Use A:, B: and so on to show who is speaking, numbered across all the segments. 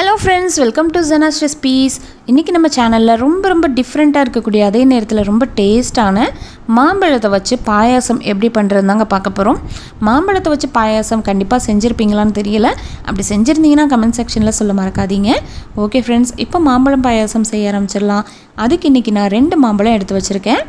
A: hello friends welcome to Jana's recipes இன்றைக்கி நம்ம சேனலில் ரொம்ப ரொம்ப டிஃப்ரெண்ட்டாக இருக்கக்கூடிய அதே நேரத்தில் ரொம்ப டேஸ்ட்டான மாம்பழத்தை வச்சு பாயாசம் எப்படி பண்ணுறதுதாங்க பார்க்க போகிறோம் மாம்பழத்தை வச்சு பாயாசம் கண்டிப்பாக செஞ்சுருப்பீங்களான்னு தெரியல அப்படி செஞ்சுருந்தீங்கன்னா கமெண்ட் செக்ஷனில் சொல்ல மறக்காதீங்க ஓகே ஃப்ரெண்ட்ஸ் இப்போ மாம்பழம் பாயாசம் செய்ய ஆரம்பிச்சிடலாம் அதுக்கு இன்றைக்கி நான் ரெண்டு மாம்பழம் எடுத்து வச்சுருக்கேன்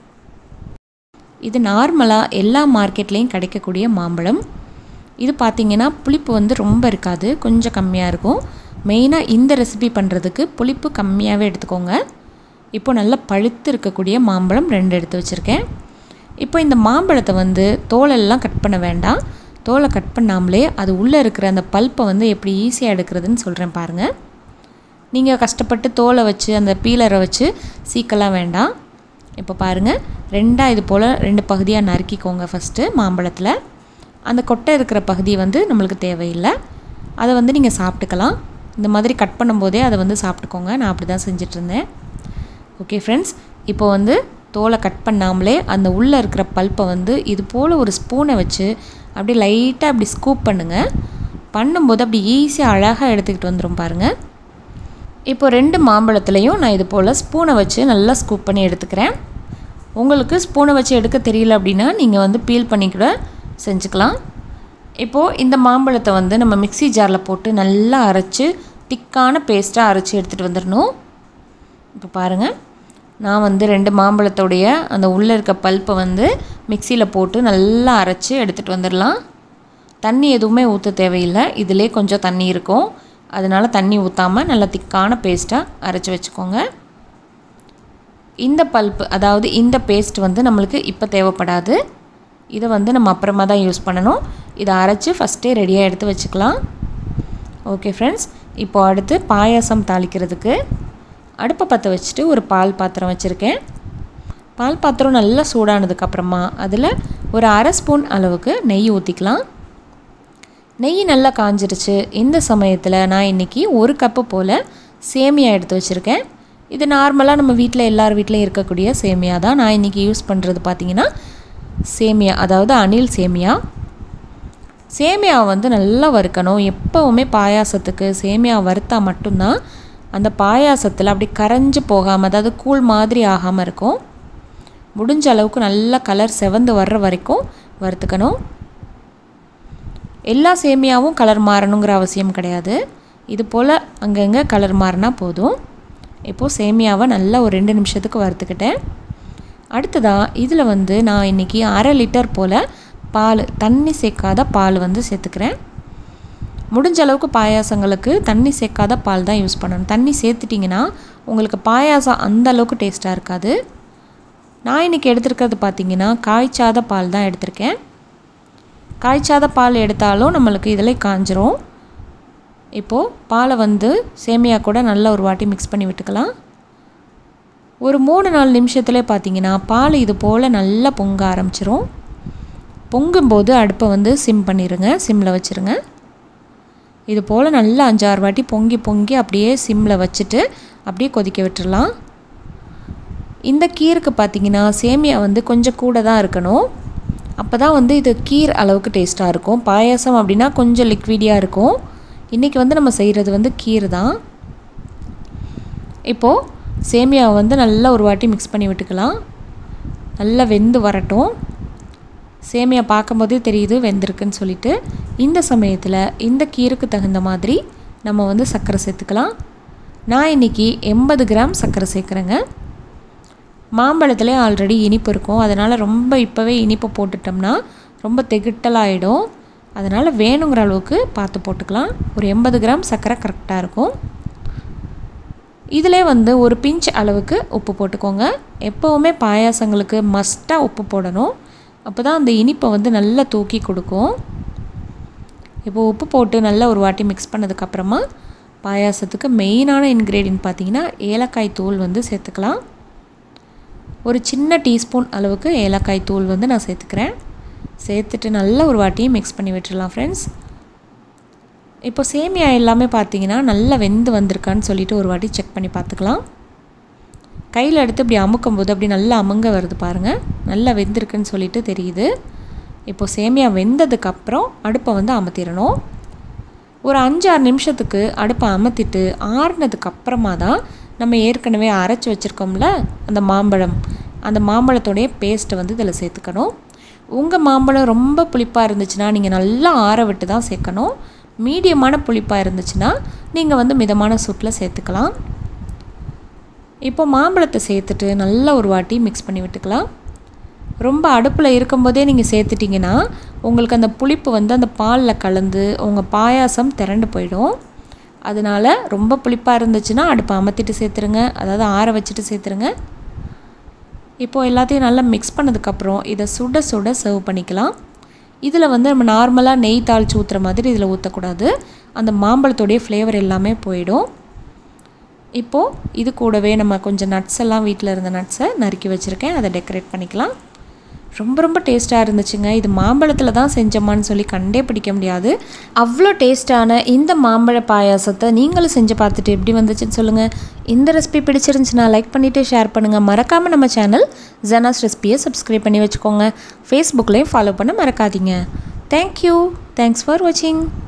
A: இது நார்மலாக எல்லா மார்க்கெட்லேயும் கிடைக்கக்கூடிய மாம்பழம் இது பார்த்திங்கன்னா புளிப்பு வந்து ரொம்ப இருக்காது கொஞ்சம் கம்மியாக இருக்கும் மெயினாக இந்த ரெசிபி பண்ணுறதுக்கு புளிப்பு கம்மியாகவே எடுத்துக்கோங்க இப்போ நல்லா பழுத்து இருக்கக்கூடிய மாம்பழம் ரெண்டு எடுத்து வச்சுருக்கேன் இப்போ இந்த மாம்பழத்தை வந்து தோலெல்லாம் கட் பண்ண வேண்டாம் தோலை கட் பண்ணாமலே அது உள்ளே இருக்கிற அந்த பல்ப்பை வந்து எப்படி ஈஸியாக எடுக்கிறதுன்னு சொல்கிறேன் பாருங்கள் நீங்கள் கஷ்டப்பட்டு தோலை வச்சு அந்த பீலரை வச்சு சீக்கலாம் வேண்டாம் இப்போ பாருங்கள் ரெண்டாக இது போல் ரெண்டு பகுதியாக நறுக்கிக்கோங்க ஃபஸ்ட்டு மாம்பழத்தில் அந்த கொட்டை இருக்கிற பகுதி வந்து நம்மளுக்கு தேவையில்லை அதை வந்து நீங்கள் சாப்பிட்டுக்கலாம் இந்த மாதிரி கட் பண்ணும்போதே அதை வந்து சாப்பிட்டுக்கோங்க நான் அப்படி தான் செஞ்சிட்ருந்தேன் ஓகே ஃப்ரெண்ட்ஸ் இப்போ வந்து தோலை கட் பண்ணாமலே அந்த உள்ளே இருக்கிற பல்ப்பை வந்து இது போல் ஒரு ஸ்பூனை வச்சு அப்படியே லைட்டாக அப்படி ஸ்கூப் பண்ணுங்கள் பண்ணும்போது அப்படி ஈஸியாக அழகாக எடுத்துக்கிட்டு வந்துடும் பாருங்கள் இப்போ ரெண்டு மாம்பழத்துலேயும் நான் இது போல் ஸ்பூனை வச்சு நல்லா ஸ்கூப் பண்ணி எடுத்துக்கிறேன் உங்களுக்கு ஸ்பூனை வச்சு எடுக்க தெரியல அப்படின்னா நீங்கள் வந்து பீல் பண்ணி கூட செஞ்சுக்கலாம் இப்போது இந்த மாம்பழத்தை வந்து நம்ம மிக்ஸி ஜாரில் போட்டு நல்லா அரைச்சி திக்கான பேஸ்ட்டாக அரைச்சி எடுத்துகிட்டு வந்துடணும் இப்போ பாருங்கள் நான் வந்து ரெண்டு மாம்பழத்தோடைய அந்த உள்ளே இருக்க பல்ப்பை வந்து மிக்சியில் போட்டு நல்லா அரைச்சி எடுத்துகிட்டு வந்துடலாம் தண்ணி எதுவுமே ஊற்ற தேவையில்லை இதிலே கொஞ்சம் தண்ணி இருக்கும் அதனால் தண்ணி ஊற்றாமல் நல்லா திக்கான பேஸ்ட்டாக அரைச்சி வச்சுக்கோங்க இந்த பல்ப்பு அதாவது இந்த பேஸ்ட் வந்து நம்மளுக்கு இப்போ தேவைப்படாது இதை வந்து நம்ம அப்புறமா தான் யூஸ் பண்ணணும் இதை அரைச்சி ஃபஸ்ட்டே ரெடியாக எடுத்து வச்சுக்கலாம் ஓகே ஃப்ரெண்ட்ஸ் இப்போ அடுத்து பாயாசம் தாளிக்கிறதுக்கு அடுப்பை பற்ற வச்சுட்டு ஒரு பால் பாத்திரம் வச்சுருக்கேன் பால் பாத்திரம் நல்லா சூடானதுக்கப்புறமா அதில் ஒரு அரை ஸ்பூன் அளவுக்கு நெய் ஊற்றிக்கலாம் நெய் நல்லா காஞ்சிருச்சு இந்த சமயத்தில் நான் இன்றைக்கி ஒரு கப்பு போல் சேமியா எடுத்து வச்சுருக்கேன் இது நார்மலாக நம்ம வீட்டில் எல்லார் வீட்லேயும் இருக்கக்கூடிய சேமியா தான் நான் இன்றைக்கி யூஸ் பண்ணுறது பார்த்திங்கன்னா சேமியா அதாவது அணில் சேமியா சேமியா வந்து நல்லா வறுக்கணும் எப்போவுமே பாயாசத்துக்கு சேமியா வறுத்தா மட்டும்தான் அந்த பாயாசத்தில் அப்படி கரைஞ்சி போகாமல் அதாவது கூழ் மாதிரி ஆகாமல் இருக்கும் முடிஞ்ச அளவுக்கு நல்லா கலர் செவந்து வர்ற வரைக்கும் வறுத்துக்கணும் எல்லா சேமியாவும் கலர் மாறணுங்கிற அவசியம் கிடையாது இது போல் அங்கங்கே கலர் மாறினா போதும் இப்போது சேமியாவை நல்லா ஒரு ரெண்டு நிமிஷத்துக்கு வறுத்துக்கிட்டேன் அடுத்ததாக இதில் வந்து நான் இன்றைக்கி அரை லிட்டர் போல் பால் தண்ணி சேர்க்காத பால் வந்து சேர்த்துக்கிறேன் முடிஞ்ச அளவுக்கு பாயாசங்களுக்கு தண்ணி சேர்க்காத பால் தான் யூஸ் பண்ணணும் தண்ணி சேர்த்துட்டிங்கன்னா உங்களுக்கு பாயாசம் அந்த அளவுக்கு டேஸ்ட்டாக இருக்காது நான் இன்றைக்கி எடுத்துருக்கிறது பார்த்திங்கன்னா காய்ச்சாத பால் தான் எடுத்திருக்கேன் காய்ச்சாத பால் எடுத்தாலும் நம்மளுக்கு இதில் காஞ்சிரும் இப்போது பாலை வந்து சேமியா கூட நல்லா ஒரு வாட்டி மிக்ஸ் பண்ணி விட்டுக்கலாம் ஒரு மூணு நாலு நிமிஷத்துலேயே பார்த்தீங்கன்னா பால் இது போல் நல்லா பொங்க ஆரம்பிச்சிரும் பொங்கும்போது அடுப்பை வந்து சிம் பண்ணிடுங்க சிம்மில் வச்சுருங்க இது போல் நல்லா அஞ்சாறு வாட்டி பொங்கி பொங்கி அப்படியே சிம்மில் வச்சுட்டு அப்படியே கொதிக்க விட்டுடலாம் இந்த கீருக்கு பார்த்திங்கன்னா சேமியா வந்து கொஞ்சம் கூட தான் இருக்கணும் அப்போ தான் வந்து இது கீர் அளவுக்கு டேஸ்ட்டாக இருக்கும் பாயாசம் அப்படின்னா கொஞ்சம் லிக்விடியாக இருக்கும் இன்றைக்கி வந்து நம்ம செய்கிறது வந்து கீர் தான் இப்போது சேமியாவை வந்து நல்லா ஒரு வாட்டி மிக்ஸ் பண்ணி விட்டுக்கலாம் நல்லா வெந்து வரட்டும் சேமியா பார்க்கும்போதே தெரியுது வெந்திருக்குன்னு சொல்லிட்டு இந்த சமயத்தில் இந்த கீருக்கு தகுந்த மாதிரி நம்ம வந்து சர்க்கரை சேர்த்துக்கலாம் நான் இன்றைக்கி எண்பது கிராம் சர்க்கரை சேர்க்குறேங்க மாம்பழத்துலேயே ஆல்ரெடி இனிப்பு இருக்கும் அதனால் ரொம்ப இப்போவே இனிப்பு போட்டுட்டோம்னா ரொம்ப திகிட்டலாகிடும் அதனால் வேணுங்கிற அளவுக்கு பார்த்து போட்டுக்கலாம் ஒரு எண்பது கிராம் சர்க்கரை கரெக்டாக இருக்கும் இதிலே வந்து ஒரு பிஞ்ச் அளவுக்கு உப்பு போட்டுக்கோங்க எப்போவுமே பாயாசங்களுக்கு மஸ்ட்டாக உப்பு போடணும் அப்போ தான் அந்த இனிப்பை வந்து நல்லா தூக்கி கொடுக்கும் இப்போ உப்பு போட்டு நல்லா ஒரு வாட்டி மிக்ஸ் பண்ணதுக்கப்புறமா பாயாசத்துக்கு மெயினான இன்க்ரீடியன்ட் பார்த்திங்கன்னா ஏலக்காய் தூள் வந்து சேர்த்துக்கலாம் ஒரு சின்ன டீஸ்பூன் அளவுக்கு ஏலக்காய் தூள் வந்து நான் சேர்த்துக்கிறேன் சேர்த்துட்டு நல்லா ஒரு வாட்டியும் மிக்ஸ் பண்ணி விட்டுடலாம் ஃப்ரெண்ட்ஸ் இப்போ சேமியா எல்லாமே பார்த்தீங்கன்னா நல்லா வெந்து வந்திருக்கான்னு சொல்லிட்டு ஒரு வாட்டி செக் பண்ணி பார்த்துக்கலாம் கையில் எடுத்து இப்படி அமுக்கும் போது அப்படி நல்லா அமுங்க வருது பாருங்கள் நல்லா வெந்திருக்குன்னு சொல்லிட்டு தெரியுது இப்போ சேமியா வெந்ததுக்கப்புறம் அடுப்பை வந்து அமர்த்திடணும் ஒரு அஞ்சாறு நிமிஷத்துக்கு அடுப்பை அமர்த்திட்டு ஆறுனதுக்கு அப்புறமா தான் நம்ம ஏற்கனவே அரைச்சி வச்சுருக்கோம்ல அந்த மாம்பழம் அந்த மாம்பழத்தோடைய பேஸ்ட்டை வந்து இதில் சேர்த்துக்கணும் உங்கள் மாம்பழம் ரொம்ப புளிப்பாக இருந்துச்சுன்னா நீங்கள் நல்லா ஆற விட்டு தான் சேர்க்கணும் மீடியமான புளிப்பாக இருந்துச்சுன்னா நீங்கள் வந்து மிதமான சூட்டில் சேர்த்துக்கலாம் இப்போ மாம்பழத்தை சேர்த்துட்டு நல்லா ஒரு வாட்டி மிக்ஸ் பண்ணி விட்டுக்கலாம் ரொம்ப அடுப்பில் இருக்கும்போதே நீங்கள் சேர்த்துட்டிங்கன்னா உங்களுக்கு அந்த புளிப்பு வந்து அந்த பாலில் கலந்து உங்கள் பாயாசம் திரண்டு போயிடும் அதனால் ரொம்ப புளிப்பாக இருந்துச்சுன்னா அடுப்பை அமர்த்திட்டு சேர்த்துருங்க அதாவது ஆற வச்சுட்டு சேர்த்துருங்க இப்போது எல்லாத்தையும் நல்லா மிக்ஸ் பண்ணதுக்கப்புறம் இதை சுட சுட சர்வ் பண்ணிக்கலாம் இதில் வந்து நம்ம நார்மலாக நெய் தாளிச்சு ஊற்றுற மாதிரி இதில் ஊற்றக்கூடாது அந்த மாம்பழத்தோடைய ஃப்ளேவர் எல்லாமே போயிடும் இப்போது இது கூடவே நம்ம கொஞ்சம் நட்ஸ் எல்லாம் வீட்டில் இருந்த நட்ஸை நறுக்கி வச்சுருக்கேன் அதை டெக்கரேட் பண்ணிக்கலாம் ரொம்ப ரொம்ப டேஸ்ட்டாக இருந்துச்சுங்க இது மாம்பழத்தில் தான் செஞ்சோமான்னு சொல்லி கண்டே பிடிக்க முடியாது அவ்வளோ டேஸ்ட்டான இந்த மாம்பழ பாயாசத்தை நீங்களும் செஞ்சு பார்த்துட்டு எப்படி வந்துச்சுன்னு சொல்லுங்கள் இந்த ரெசிபி பிடிச்சிருந்துச்சுன்னா லைக் பண்ணிவிட்டு ஷேர் பண்ணுங்கள் மறக்காமல் நம்ம சேனல் ஜனாஸ் ரெசிபியை சப்ஸ்கிரைப் பண்ணி வச்சுக்கோங்க ஃபேஸ்புக்லேயும் ஃபாலோ பண்ண மறக்காதீங்க தேங்க்யூ தேங்க்ஸ் ஃபார் வாட்சிங்